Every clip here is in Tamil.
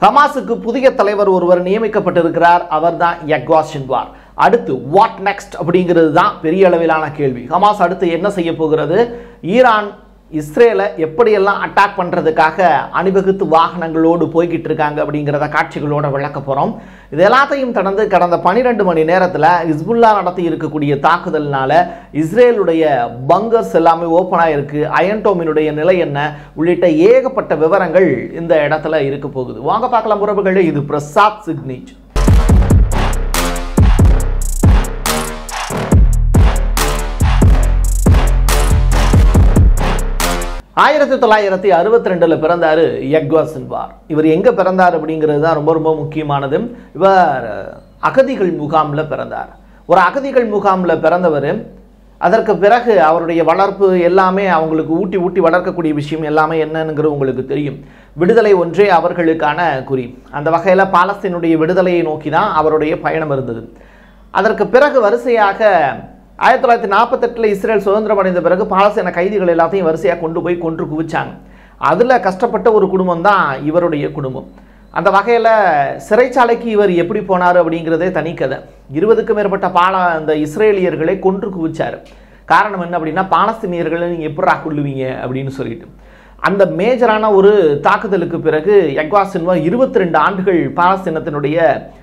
ஹமாஸுக்கு புதிய தலைவர் ஒருவர் நியமிக்கப்பட்டிருக்கிறார் அவர்தான் யக்வா சின்வார் அடுத்து வாட் நெக்ஸ்ட் அப்படிங்கிறது தான் பெரிய அளவிலான கேள்வி ஹமாஸ் அடுத்து என்ன செய்ய போகிறது ஈரான் இஸ்ரேலை எப்படியெல்லாம் அட்டாக் பண்ணுறதுக்காக அணிவகுத்து வாகனங்களோடு போய்கிட்டு இருக்காங்க அப்படிங்கிறத காட்சிகளோட விளக்க போகிறோம் இது எல்லாத்தையும் கடந்து கடந்த பன்னிரெண்டு மணி நேரத்தில் ஹிஸ்புல்லா நடத்தி இருக்கக்கூடிய தாக்குதல்னால இஸ்ரேலுடைய பங்கர்ஸ் எல்லாமே ஓப்பன் ஆயிருக்கு அயன்டோமினுடைய நிலை என்ன உள்ளிட்ட ஏகப்பட்ட விவரங்கள் இந்த இடத்துல இருக்க போகுது வாங்க பார்க்கலாம் உறவுகளே இது பிரசாத் சிக்னேஜ் ஆயிரத்தி தொள்ளாயிரத்தி அறுபத்தி ரெண்டுல பிறந்தாரு யக்வா சின்வார் இவர் எங்க பிறந்தார் அப்படிங்கிறது தான் ரொம்ப ரொம்ப முக்கியமானது இவர் அகதிகள் முகாம்ல பிறந்தார் ஒரு அகதிகள் முகாம்ல பிறந்தவர் அதற்கு பிறகு அவருடைய வளர்ப்பு எல்லாமே அவங்களுக்கு ஊட்டி ஊட்டி வளர்க்கக்கூடிய விஷயம் எல்லாமே என்னங்கிறது உங்களுக்கு தெரியும் விடுதலை ஒன்றே அவர்களுக்கான குறி அந்த வகையில் பாலஸ்தீனுடைய விடுதலையை நோக்கி தான் அவருடைய பயணம் இருந்தது அதற்கு பிறகு வரிசையாக ஆயிரத்தி தொள்ளாயிரத்தி நாற்பத்தெட்டில் இஸ்ரேல் சுதந்திரம் அடைந்த பிறகு பாலஸ்தீன கைதிகள் எல்லாத்தையும் வரிசையாக கொண்டு போய் கொன்று குவிச்சாங்க அதில் கஷ்டப்பட்ட ஒரு குடும்பம் தான் இவருடைய குடும்பம் அந்த வகையில் சிறைச்சாலைக்கு இவர் எப்படி போனார் அப்படிங்கிறதே தனிக்கதை இருபதுக்கும் மேற்பட்ட பால அந்த இஸ்ரேலியர்களை கொன்று குவிச்சார் காரணம் என்ன அப்படின்னா பாலஸ்தீனியர்களை நீங்கள் எப்படா கொள்ளுவீங்க அப்படின்னு சொல்லிட்டு அந்த மேஜரான ஒரு தாக்குதலுக்கு பிறகு யக்வா சின்வா இருபத்தி ரெண்டு ஆண்டுகள் பாலஸ்தீனத்தினுடைய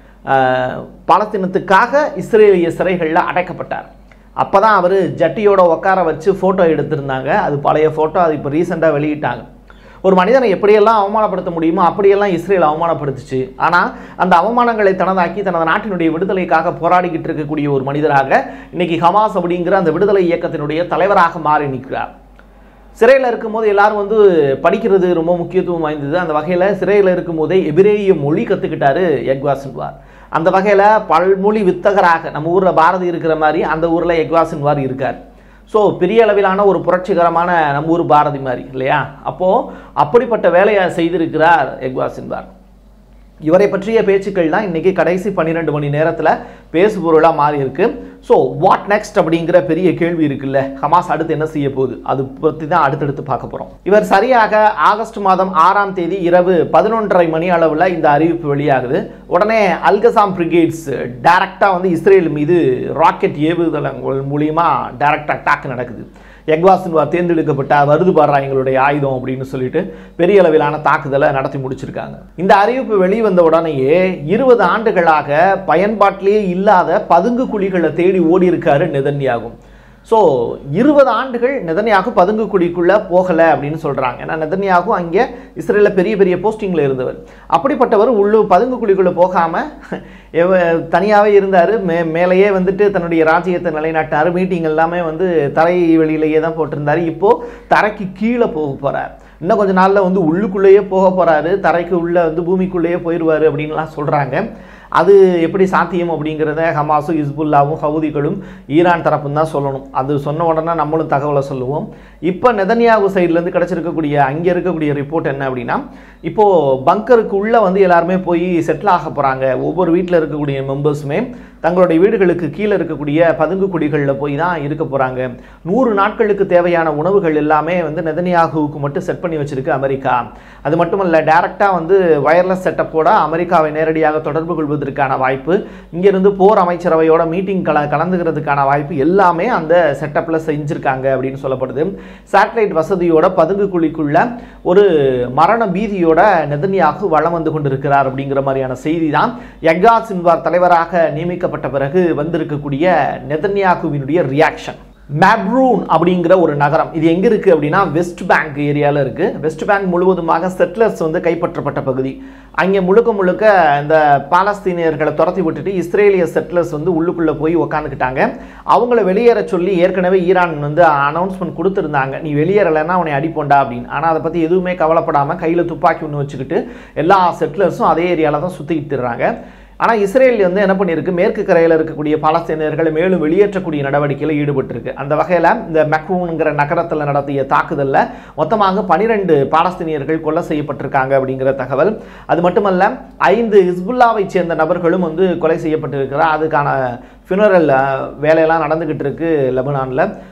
ஆஹ், பாலஸ்தீனத்துக்காக இஸ்ரேலிய சிறைகளில் அடைக்கப்பட்டார் அப்போ தான் அவர் ஜட்டியோட உட்கார வச்சு ஃபோட்டோ எடுத்திருந்தாங்க அது பழைய ஃபோட்டோ அது இப்போ ரீசெண்டாக வெளியிட்டாங்க ஒரு மனிதனை எப்படியெல்லாம் அவமானப்படுத்த முடியுமோ அப்படியெல்லாம் இஸ்ரேல் அவமானப்படுத்துச்சு ஆனால் அந்த அவமானங்களை தனதாக்கி தனது நாட்டினுடைய விடுதலைக்காக போராடிக்கிட்டு இருக்கக்கூடிய ஒரு மனிதராக இன்னைக்கு ஹமாஸ் அப்படிங்கிற அந்த விடுதலை இயக்கத்தினுடைய தலைவராக மாறி நிற்கிறார் சிறையில் இருக்கும்போது எல்லாரும் வந்து படிக்கிறது ரொம்ப முக்கியத்துவம் வாய்ந்தது அந்த வகையில் சிறையில் இருக்கும்போதே எபிரேய மொழி கற்றுக்கிட்டாரு யக்வா சின்வார் அந்த வகையில் பல்மொழி வித்தகராக நம்ம ஊரில் பாரதி இருக்கிற மாதிரி அந்த ஊரில் யக்வா சின்வார் இருக்கார் ஸோ பெரிய அளவிலான ஒரு புரட்சிகரமான நம்ம ஊர் பாரதி மாதிரி இல்லையா அப்போது அப்படிப்பட்ட வேலையை செய்திருக்கிறார் யக்வா சின்வார் இவரை பற்றிய பேச்சுக்கள் தான் இன்னைக்கு கடைசி பன்னிரெண்டு மணி நேரத்தில் பேசுபொருளாக மாறி இருக்கு ஸோ வாட் நெக்ஸ்ட் அப்படிங்கிற பெரிய கேள்வி இருக்குல்ல ஹமாஸ் அடுத்து என்ன செய்ய போகுது அது பற்றி தான் அடுத்தடுத்து பார்க்க போகிறோம் இவர் சரியாக ஆகஸ்ட் மாதம் ஆறாம் தேதி இரவு பதினொன்றரை மணி அளவில் இந்த அறிவிப்பு வெளியாகுது உடனே அல்கசாம் பிரிகேட்ஸ் டைரக்டாக வந்து இஸ்ரேல் மீது ராக்கெட் ஏவுதளங்கள் மூலியமா டைரக்ட் அட்டாக் நடக்குது யக்வாசின்வா தேர்ந்தெடுக்கப்பட்ட வருது பாடுறா எங்களுடைய ஆயுதம் அப்படின்னு சொல்லிட்டு பெரிய அளவிலான தாக்குதலை நடத்தி முடிச்சிருக்காங்க இந்த அறிவிப்பு வெளிவந்த உடனேயே இருபது ஆண்டுகளாக பயன்பாட்டிலேயே இல்லாத பதுங்கு குழிகளை தேடி ஓடி இருக்காரு நெதன்யாகும் ஸோ இருபது ஆண்டுகள் நெதன்யாகு பதுங்கு குழிக்குள்ளே போகலை அப்படின்னு சொல்கிறாங்க ஏன்னா நெதன்யாகு அங்கே இஸ்ரேலில் பெரிய பெரிய போஸ்டிங்கில் இருந்தவர் அப்படிப்பட்டவர் உள்ளு பதுங்கு குழிக்குள்ளே போகாமல் தனியாகவே இருந்தார் மே மேலேயே வந்துட்டு தன்னுடைய ராஜ்யத்தை நிலைநாட்டினார் மீட்டிங் எல்லாமே வந்து தரை வெளியிலேயே தான் போட்டிருந்தார் இப்போது தரைக்கு கீழே போக போகிறார் இன்னும் கொஞ்ச நாளில் வந்து உள்ளுக்குள்ளேயே போக போகிறாரு தரைக்கு உள்ளே வந்து பூமிக்குள்ளேயே போயிடுவார் அப்படின்லாம் சொல்கிறாங்க அது எப்படி சாத்தியம் அப்படிங்கிறத ஹமாஸும் ஹிஸ்புல்லாவும் ஹவுதிகளும் ஈரான் தரப்புன்னு தான் சொல்லணும் அது சொன்ன உடனே நம்மளும் தகவலை சொல்லுவோம் இப்போ நெதன்யாகு சைட்லேருந்து கிடச்சிருக்கக்கூடிய அங்கே இருக்கக்கூடிய ரிப்போர்ட் என்ன அப்படின்னா இப்போது பங்கருக்கு உள்ளே வந்து எல்லாருமே போய் செட்டில் ஆக போகிறாங்க ஒவ்வொரு வீட்டில் இருக்கக்கூடிய மெம்பர்ஸுமே தங்களுடைய வீடுகளுக்கு கீழே இருக்கக்கூடிய பதுங்கு குடிகளில் போய் தான் இருக்க போகிறாங்க நூறு நாட்களுக்கு தேவையான உணவுகள் எல்லாமே வந்து நெதன்யாகுவுக்கு மட்டும் செட் பண்ணி வச்சிருக்கு அமெரிக்கா அது மட்டும் இல்லை டேரெக்டாக வந்து வயர்லெஸ் செட்டப்போட அமெரிக்காவை நேரடியாக தொடர்பு கொள்வதற்கான வாய்ப்பு இங்கிருந்து போர் அமைச்சரவையோட மீட்டிங் கல கலந்துக்கிறதுக்கான வாய்ப்பு எல்லாமே அந்த செட்டப்பில் செஞ்சுருக்காங்க அப்படின்னு சொல்லப்படுது சேட்டலைட் வசதியோட பதுங்கு குழிக்குள்ள ஒரு மரண பீதியோட நெதன்யாகு வளம் வந்து கொண்டிருக்கிறார் அப்படிங்கிற மாதிரியான செய்தி தான் யக்யா சின்வார் தலைவராக நியமிக்கப்பட்ட பிறகு வந்திருக்கக்கூடிய நெதன்யாகுவினுடைய ரியாக்ஷன் மேப்ரூன் அப்படிங்கிற ஒரு நகரம் இது எங்க இருக்கு அப்படின்னா வெஸ்ட் பேங்க் ஏரியால இருக்கு வெஸ்ட் பேங்க் முழுவதுமாக செட்டிலர்ஸ் வந்து கைப்பற்றப்பட்ட பகுதி அங்கே முழுக்க முழுக்க இந்த பாலஸ்தீனியர்களை துரத்தி விட்டுட்டு இஸ்ரேலிய செட்டிலர்ஸ் வந்து உள்ளுக்குள்ள போய் உக்காந்துக்கிட்டாங்க அவங்கள வெளியேற சொல்லி ஏற்கனவே ஈரான் வந்து அனௌன்ஸ்மெண்ட் கொடுத்துருந்தாங்க நீ வெளியேறலைன்னா அவனை அடிப்போண்டா அப்படின்னு ஆனால் அதை பற்றி எதுவுமே கவலைப்படாமல் கையில் துப்பாக்கி ஒன்று வச்சுக்கிட்டு எல்லா செட்டிலர்ஸும் அதே ஏரியாவில் தான் சுற்றிக்கிட்டு இருக்காங்க ஆனால் இஸ்ரேல் வந்து என்ன பண்ணியிருக்கு மேற்கு கரையில் இருக்கக்கூடிய பாலஸ்தீனியர்களை மேலும் வெளியேற்றக்கூடிய நடவடிக்கையில் ஈடுபட்டிருக்கு அந்த வகையில் இந்த மெக்ரூனுங்கிற நகரத்தில் நடத்திய தாக்குதலில் மொத்தமாக பனிரெண்டு பாலஸ்தீனியர்கள் கொலை செய்யப்பட்டிருக்காங்க அப்படிங்கிற தகவல் அது மட்டுமல்ல ஐந்து ஹிஸ்புல்லாவை சேர்ந்த நபர்களும் வந்து கொலை செய்யப்பட்டிருக்கிறார் அதுக்கான ஃபினரல் வேலையெல்லாம் நடந்துக்கிட்டு இருக்கு லெபனானில்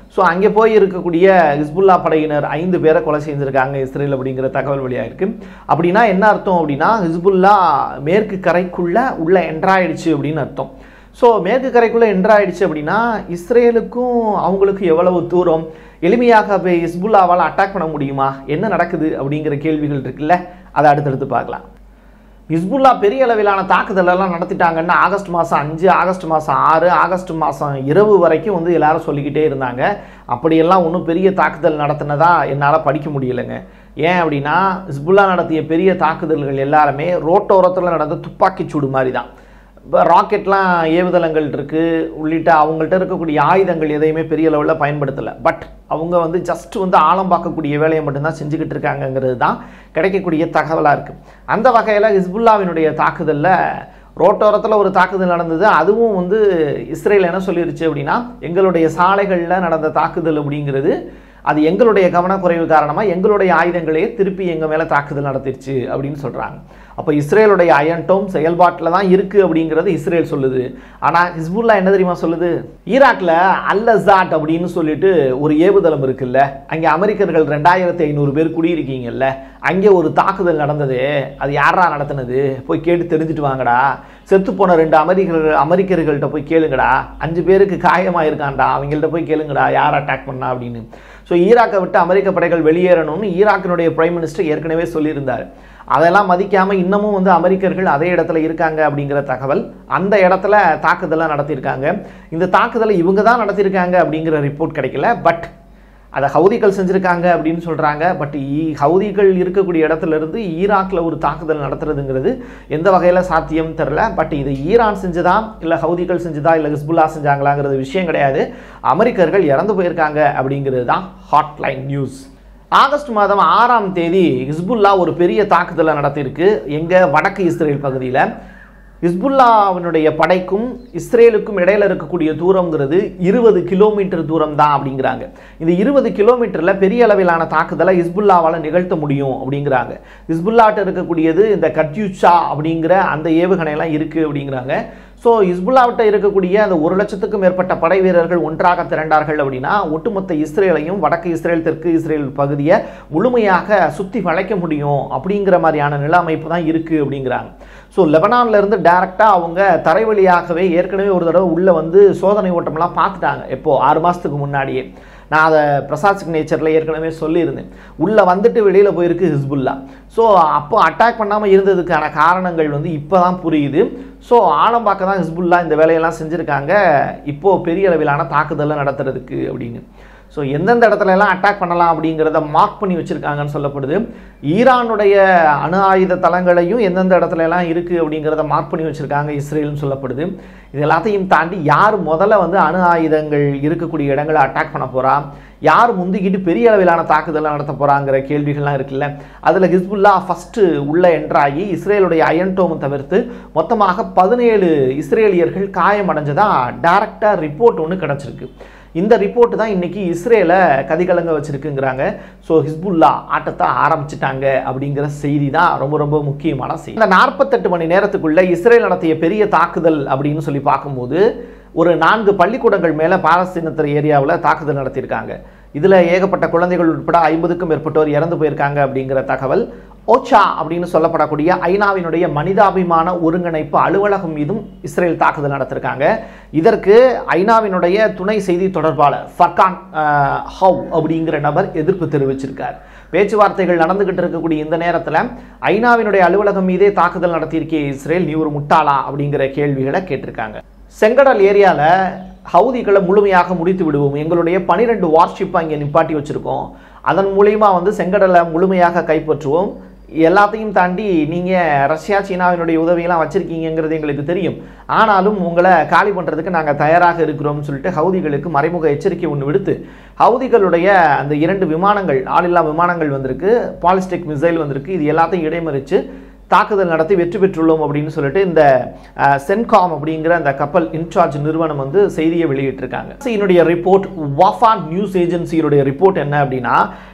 ஸோ அங்கே போய் இருக்கக்கூடிய ஹிஸ்புல்லா படையினர் ஐந்து பேரை கொலை செஞ்சுருக்காங்க இஸ்ரேல் அப்படிங்கிற தகவல் வெளியாயிருக்கு அப்படின்னா என்ன அர்த்தம் அப்படின்னா ஹிஸ்புல்லா மேற்கு கரைக்குள்ள உள்ள என்ட்ராயிடுச்சு அப்படின்னு அர்த்தம் ஸோ மேற்கு கரைக்குள்ளே என்ட்ராயிடுச்சு அப்படின்னா இஸ்ரேலுக்கும் அவங்களுக்கும் எவ்வளவு தூரம் எளிமையாக போய் ஹிஸ்புல்லாவால் அட்டாக் பண்ண முடியுமா என்ன நடக்குது அப்படிங்கிற கேள்விகள் இருக்குல்ல அதை அடுத்தடுத்து பார்க்கலாம் ஹிஸ்புல்லா பெரிய அளவிலான தாக்குதல் எல்லாம் நடத்திட்டாங்கன்னா ஆகஸ்ட் மாதம் அஞ்சு ஆகஸ்ட் மாதம் ஆறு ஆகஸ்ட் மாதம் இரவு வரைக்கும் வந்து எல்லாரும் சொல்லிக்கிட்டே இருந்தாங்க அப்படியெல்லாம் ஒன்றும் பெரிய தாக்குதல் நடத்தினதா என்னால் படிக்க முடியலைங்க ஏன் அப்படின்னா ஹிஸ்புல்லா நடத்திய பெரிய தாக்குதல்கள் எல்லாருமே ரோட்டோரத்தில் நடந்த துப்பாக்கிச் சூடு மாதிரி தான் இப்போ ராக்கெட்லாம் ஏவுதளங்கள் இருக்குது உள்ளிட்ட அவங்கள்ட்ட இருக்கக்கூடிய ஆயுதங்கள் எதையுமே பெரிய லெவலில் பயன்படுத்தலை பட் அவங்க வந்து ஜஸ்ட் வந்து ஆழம் பார்க்கக்கூடிய வேலையை மட்டும்தான் செஞ்சுக்கிட்டு இருக்காங்கங்கிறது தான் கிடைக்கக்கூடிய தகவலாக இருக்குது அந்த வகையில் ஹிஸ்புல்லாவினுடைய தாக்குதலில் ரோட்டோரத்தில் ஒரு தாக்குதல் நடந்தது அதுவும் வந்து இஸ்ரேல் என்ன சொல்லிருச்சு அப்படின்னா எங்களுடைய சாலைகளில் நடந்த தாக்குதல் அப்படிங்கிறது அது எங்களுடைய கவனக்குறைவு காரணமாக எங்களுடைய ஆயுதங்களே திருப்பி எங்கள் மேலே தாக்குதல் நடத்திருச்சு அப்படின்னு சொல்கிறாங்க அப்போ இஸ்ரேலுடைய அயன்டோம் செயல்பாட்டில் தான் இருக்குது அப்படிங்கிறது இஸ்ரேல் சொல்லுது ஆனால் ஹிஸ்புல்லா என்ன தெரியுமா சொல்லுது ஈராக்கில் அல்லசாட் அப்படின்னு சொல்லிட்டு ஒரு ஏவுதளம் இருக்குல்ல அங்கே அமெரிக்கர்கள் ரெண்டாயிரத்தி ஐநூறு பேர் குடியிருக்கீங்கல்ல அங்கே ஒரு தாக்குதல் நடந்தது அது யாரா நடத்தினது போய் கேட்டு தெரிஞ்சுட்டு வாங்கடா செத்து போன ரெண்டு அமெரிக்கர்கள் அமெரிக்கர்கள்ட்ட போய் கேளுங்கடா அஞ்சு பேருக்கு காயமாயிருக்கான்டா அவங்கள்ட்ட போய் கேளுங்கடா யார் அட்டாக் பண்ணா அப்படின்னு ஸோ ஈராக்கை விட்டு அமெரிக்க படைகள் வெளியேறணும்னு ஈராக்கினுடைய பிரைம் மினிஸ்டர் ஏற்கனவே சொல்லியிருந்தார் அதெல்லாம் மதிக்காமல் இன்னமும் வந்து அமெரிக்கர்கள் அதே இடத்துல இருக்காங்க அப்படிங்கிற தகவல் அந்த இடத்துல தாக்குதலாம் நடத்தியிருக்காங்க இந்த தாக்குதலை இவங்க தான் நடத்தியிருக்காங்க அப்படிங்கிற ரிப்போர்ட் கிடைக்கல பட் அதை ஹவுதிகள் செஞ்சுருக்காங்க அப்படின்னு சொல்கிறாங்க பட் ஈ ஹவுதிகள் இருக்கக்கூடிய இடத்துல இருந்து ஈராக்கில் ஒரு தாக்குதல் நடத்துறதுங்கிறது எந்த வகையில் சாத்தியம் தெரில பட் இது ஈரான் செஞ்சுதா இல்லை ஹவுதிகள் செஞ்சுதா இல்லை ஹிஸ்புல்லா செஞ்சாங்களாங்கிறது விஷயம் கிடையாது அமெரிக்கர்கள் இறந்து போயிருக்காங்க அப்படிங்கிறது தான் ஹாட்லைன் நியூஸ் ஆகஸ்ட் மாதம் ஆறாம் தேதி ஹிஸ்புல்லா ஒரு பெரிய தாக்குதலை நடத்தியிருக்கு எங்கள் வடக்கு இஸ்ரேல் பகுதியில் ஹிஸ்புல்லாவினுடைய படைக்கும் இஸ்ரேலுக்கும் இடையில இருக்கக்கூடிய தூரங்கிறது இருபது கிலோமீட்டர் தூரம் தான் அப்படிங்கிறாங்க இந்த இருபது கிலோமீட்டரில் பெரிய அளவிலான தாக்குதலை ஹிஸ்புல்லாவால் நிகழ்த்த முடியும் அப்படிங்கிறாங்க ஹிஸ்புல்லாட்ட இருக்கக்கூடியது இந்த கட்யூச்சா அப்படிங்கிற அந்த ஏவுகணையெல்லாம் இருக்குது அப்படிங்கிறாங்க ஸோ ஹிஸ்புல்லாவிட்ட இருக்கக்கூடிய அந்த ஒரு லட்சத்துக்கும் மேற்பட்ட படை வீரர்கள் ஒன்றாக திரண்டார்கள் அப்படின்னா ஒட்டுமொத்த இஸ்ரேலையும் வடக்கு இஸ்ரேல் தெற்கு இஸ்ரேல் பகுதியை முழுமையாக சுற்றி வளைக்க முடியும் அப்படிங்கிற மாதிரியான நில அமைப்பு தான் இருக்குது அப்படிங்கிறாங்க ஸோ லெபனான்ல இருந்து டைரெக்டாக அவங்க தரை வழியாகவே ஏற்கனவே ஒரு தடவை உள்ளே வந்து சோதனை ஓட்டம்லாம் பார்த்துட்டாங்க எப்போ ஆறு மாதத்துக்கு முன்னாடியே நான் அதை பிரசாத் சிக்னேச்சரில் ஏற்கனவே சொல்லியிருந்தேன் உள்ளே வந்துட்டு வெளியில் போயிருக்கு ஹிஸ்புல்லா ஸோ அப்போ அட்டாக் பண்ணாமல் இருந்ததுக்கான காரணங்கள் வந்து இப்போ தான் புரியுது ஸோ ஆழம் பார்க்க தான் ஹிஸ்புல்லா இந்த வேலையெல்லாம் செஞ்சுருக்காங்க இப்போது பெரிய அளவிலான தாக்குதலை நடத்துறதுக்கு அப்படின்னு ஸோ எந்தெந்த இடத்துல எல்லாம் அட்டாக் பண்ணலாம் அப்படிங்கிறத மார்க் பண்ணி வச்சுருக்காங்கன்னு சொல்லப்படுது ஈரானுடைய அணு ஆயுத தளங்களையும் எந்தெந்த இடத்துல எல்லாம் இருக்குது அப்படிங்கிறத மார்க் பண்ணி வச்சுருக்காங்க இஸ்ரேல்னு சொல்லப்படுது இது எல்லாத்தையும் தாண்டி யார் முதல்ல வந்து அணு ஆயுதங்கள் இருக்கக்கூடிய இடங்களை அட்டாக் பண்ண போகிறா யார் முந்திக்கிட்டு பெரிய அளவிலான தாக்குதலை நடத்த போகிறாங்கிற கேள்விகள்லாம் இருக்குல்ல அதில் ஹிஸ்புல்லா ஃபஸ்ட்டு உள்ளே என்ட்ராகி இஸ்ரேலுடைய அயன்டோம் தவிர்த்து மொத்தமாக பதினேழு இஸ்ரேலியர்கள் காயமடைஞ்சதாக டைரக்டாக ரிப்போர்ட் ஒன்று கிடச்சிருக்கு இந்த ரிப்போர்ட் தான் இன்னைக்கு இஸ்ரேலை கதிகலங்க வச்சிருக்குங்கிறாங்க ஸோ ஹிஸ்புல்லா ஆட்டத்தை ஆரம்பிச்சிட்டாங்க அப்படிங்கிற செய்தி தான் ரொம்ப ரொம்ப முக்கியமான செய்தி இந்த நாற்பத்தெட்டு மணி நேரத்துக்குள்ள இஸ்ரேல் நடத்திய பெரிய தாக்குதல் அப்படின்னு சொல்லி பார்க்கும்போது ஒரு நான்கு பள்ளிக்கூடங்கள் மேலே பாலஸ்தீனத்தர் ஏரியாவில் தாக்குதல் நடத்தியிருக்காங்க இதில் ஏகப்பட்ட குழந்தைகள் உட்பட ஐம்பதுக்கும் மேற்பட்டோர் இறந்து போயிருக்காங்க அப்படிங்கிற தகவல் ஓச்சா அப்படின்னு சொல்லப்படக்கூடிய ஐநாவினுடைய மனிதாபிமான ஒருங்கிணைப்பு அலுவலகம் மீதும் இஸ்ரேல் தாக்குதல் நடத்திருக்காங்க இதற்கு ஐநாவினுடைய துணை செய்தி தொடர்பாளர் ஃபர்கான் அஹ், ஹவ் அப்படிங்கிற நபர் எதிர்ப்பு தெரிவிச்சிருக்கார் பேச்சுவார்த்தைகள் நடந்துகிட்டு இருக்கக்கூடிய இந்த நேரத்தில் ஐநாவினுடைய அலுவலகம் மீதே தாக்குதல் நடத்தியிருக்கே இஸ்ரேல் நீ ஒரு முட்டாளா அப்படிங்கிற கேள்விகளை கேட்டிருக்காங்க செங்கடல் ஏரியாவில் ஹவுதிகளை முழுமையாக முடித்து விடுவோம் எங்களுடைய பனிரெண்டு வார்ஷிப் அங்கே நிப்பாட்டி வச்சுருக்கோம் அதன் மூலியமா வந்து செங்கடலை முழுமையாக கைப்பற்றுவோம் எல்லாத்தையும் தாண்டி நீங்கள் ரஷ்யா சீனாவினுடைய உதவியெல்லாம் வச்சுருக்கீங்கிறது எங்களுக்கு தெரியும் ஆனாலும் உங்களை காலி பண்ணுறதுக்கு நாங்கள் தயாராக இருக்கிறோம்னு சொல்லிட்டு ஹவுதிகளுக்கு மறைமுக எச்சரிக்கை ஒன்று விடுத்து ஹவுதிகளுடைய அந்த இரண்டு விமானங்கள் ஆளில்லா விமானங்கள் வந்திருக்கு பாலிஸ்டிக் மிசைல் வந்திருக்கு இது எல்லாத்தையும் இடைமறித்து தாக்குதல் நடத்தி வெற்றி பெற்றுள்ளோம் அப்படின்னு சொல்லிட்டு இந்த அஹ், சென்காம் அப்படிங்கிற அந்த கப்பல் இன்சார்ஜ் நிறுவனம் வந்து செய்தியை வெளியிட்டிருக்காங்க இதனுடைய ரிப்போர்ட் வாஃபா நியூஸ் ஏஜென்சியினுடைய ரிப்போர்ட் என்ன அப்படின்னா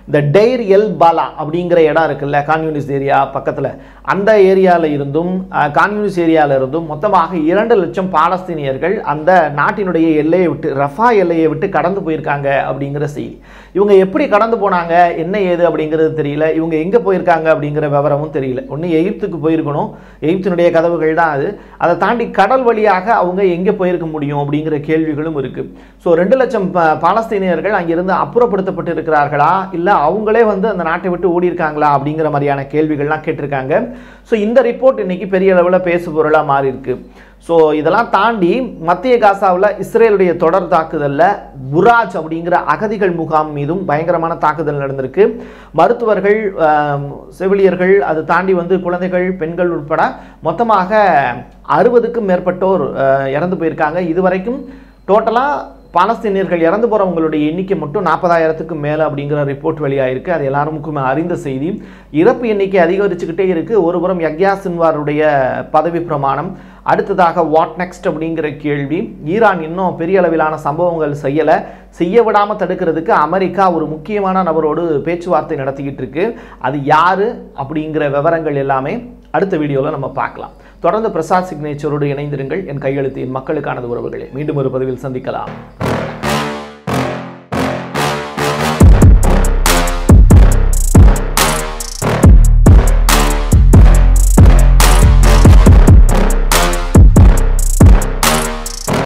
இந்த டெய்ர் எல் பாலா அப்படிங்கிற இடம் இருக்குல்ல கான்யூனிஸ் ஏரியா பக்கத்தில் அந்த ஏரியாவில் இருந்தும் அஹ், கான்யூனிஸ் ஏரியாவில் இருந்தும் மொத்தமாக இரண்டு லட்சம் பாலஸ்தீனியர்கள் அந்த நாட்டினுடைய எல்லையை விட்டு ரஃபா எல்லையை விட்டு கடந்து போயிருக்காங்க அப்படிங்கிற செய்தி இவங்க எப்படி கடந்து போனாங்க என்ன ஏது அப்படிங்கிறது தெரியல இவங்க எங்கே போயிருக்காங்க அப்படிங்கிற விவரமும் தெரியல ஒன்று எகிப்துக்கு போயிருக்கணும் எகிப்தினுடைய கதவுகள் தான் அது அதை தாண்டி கடல் வழியாக அவங்க எங்கே போயிருக்க முடியும் அப்படிங்கிற கேள்விகளும் இருக்குது ஸோ ரெண்டு லட்சம் ப- பாலஸ்தீனியர்கள் அங்கிருந்து அப்புறப்படுத்தப்பட்டு இருக்கிறார்களா இல்லை அவங்களே வந்து அந்த நாட்டை விட்டு ஓடி இருக்காங்களா அப்படிங்கிற மாதிரியான கேள்விகள்லாம் கேட்டிருக்காங்க ஸோ இந்த ரிப்போர்ட் இன்னைக்கு பெரிய அளவில் பேசு பொருளாக மாறி இருக்கு ஸோ இதெல்லாம் தாண்டி மத்திய காசாவில் இஸ்ரேலுடைய தொடர் தாக்குதலில் புராஜ் அப்படிங்கிற அகதிகள் முகாம் மீதும் பயங்கரமான தாக்குதல் நடந்திருக்கு மருத்துவர்கள் ஆம், செவிலியர்கள் அது தாண்டி வந்து குழந்தைகள் பெண்கள் உட்பட மொத்தமாக அறுபதுக்கும் மேற்பட்டோர் அஹ், இறந்து போயிருக்காங்க இதுவரைக்கும் டோட்டலாக பாலஸ்தீனியர்கள் இறந்து போகிறவங்களுடைய எண்ணிக்கை மட்டும் நாற்பதாயிரத்துக்கு மேலே அப்படிங்கிற ரிப்போர்ட் வெளியாயிருக்கு அது எல்லாருக்குமே அறிந்த செய்தி இறப்பு எண்ணிக்கை அதிகரிச்சுக்கிட்டே இருக்குது ஒருபுறம் யக்யா சின்வாருடைய பதவி பிரமாணம் அடுத்ததாக வாட் நெக்ஸ்ட் அப்படிங்கிற கேள்வி ஈரான் இன்னும் பெரிய அளவிலான சம்பவங்கள் செய்யலை செய்ய விடாமல் தடுக்கிறதுக்கு அமெரிக்கா ஒரு முக்கியமான நபரோடு பேச்சுவார்த்தை நடத்திக்கிட்டு இருக்கு அது யாரு அப்படிங்கிற விவரங்கள் எல்லாமே அடுத்த வீடியோவில் நம்ம பார்க்கலாம் தொடர்ந்து பிரசாத் சிக்னேச்சரோடு இணைந்திருங்கள் என் கையெழுத்து என் மக்களுக்கானது உறவுகளே மீண்டும் ஒரு பதிவில் சந்திக்கலாம்